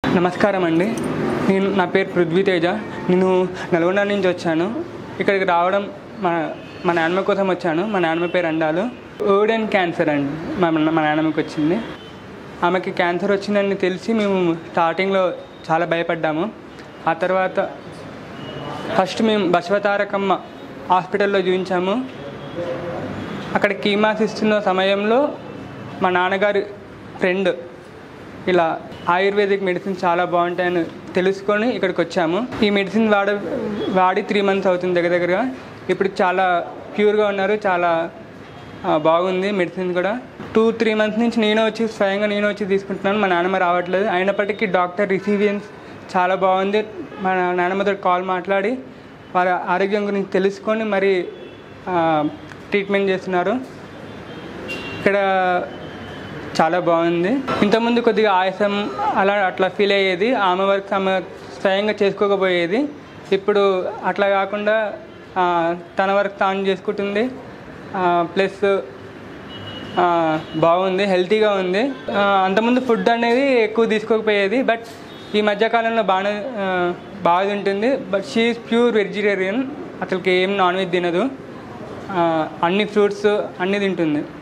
నమస్కారం అండి నేను నా పేరు పృథ్వీ తేజ నేను నల్గొండ నుంచి వచ్చాను ఇక్కడికి రావడం మా మా నాన్నమ్మ కోసం వచ్చాను మా నాన్నమ్మ పేరు అండాలు ఓడెన్ క్యాన్సర్ అండి మా మా నాన్నమ్మకి వచ్చింది ఆమెకి క్యాన్సర్ వచ్చిందని తెలిసి మేము స్టార్టింగ్లో చాలా భయపడ్డాము ఆ తర్వాత ఫస్ట్ మేము బసవతారకమ్మ హాస్పిటల్లో చూపించాము అక్కడ కీమాస్ ఇస్తున్న సమయంలో మా నాన్నగారి ఫ్రెండ్ ఇలా ఆయుర్వేదిక్ మెడిసిన్ చాలా బాగుంటాయని తెలుసుకొని ఇక్కడికి వచ్చాము ఈ మెడిసిన్ వాడ వాడి త్రీ మంత్స్ అవుతుంది దగ్గర దగ్గరగా ఇప్పుడు చాలా ప్యూర్గా ఉన్నారు చాలా ఆ, బాగుంది మెడిసిన్ కూడా టూ త్రీ మంత్స్ నుంచి నేను వచ్చి స్వయంగా నేను వచ్చి తీసుకుంటున్నాను మా నాన్నమ్మ రావట్లేదు అయినప్పటికీ డాక్టర్ రిసీవియన్స్ చాలా బాగుంది మా నాన్నమ్మతో కాల్ మాట్లాడి వారి ఆరోగ్యం గురించి తెలుసుకొని మరి ఆ, ట్రీట్మెంట్ చేస్తున్నారు ఇక్కడ చాలా బాగుంది ఇంతకుముందు కొద్దిగా ఆయాసం అలా అట్లా ఫీల్ అయ్యేది ఆమె వర్క్ ఆమె స్వయంగా చేసుకోకపోయేది ఇప్పుడు అట్లా కాకుండా ఆ, తన వర్క్ తాను చేసుకుంటుంది ప్లస్ బాగుంది హెల్తీగా ఉంది ఆ, అంతకుముందు ఫుడ్ అనేది ఎక్కువ తీసుకోకపోయేది బట్ ఈ మధ్యకాలంలో బాగానే ఆ, బాగా తింటుంది బట్ షీఈ్ ప్యూర్ వెజిటేరియన్ అసలుకి ఏం నాన్ వెజ్ తినదు ఆ, అన్ని ఫ్రూట్స్ అన్నీ తింటుంది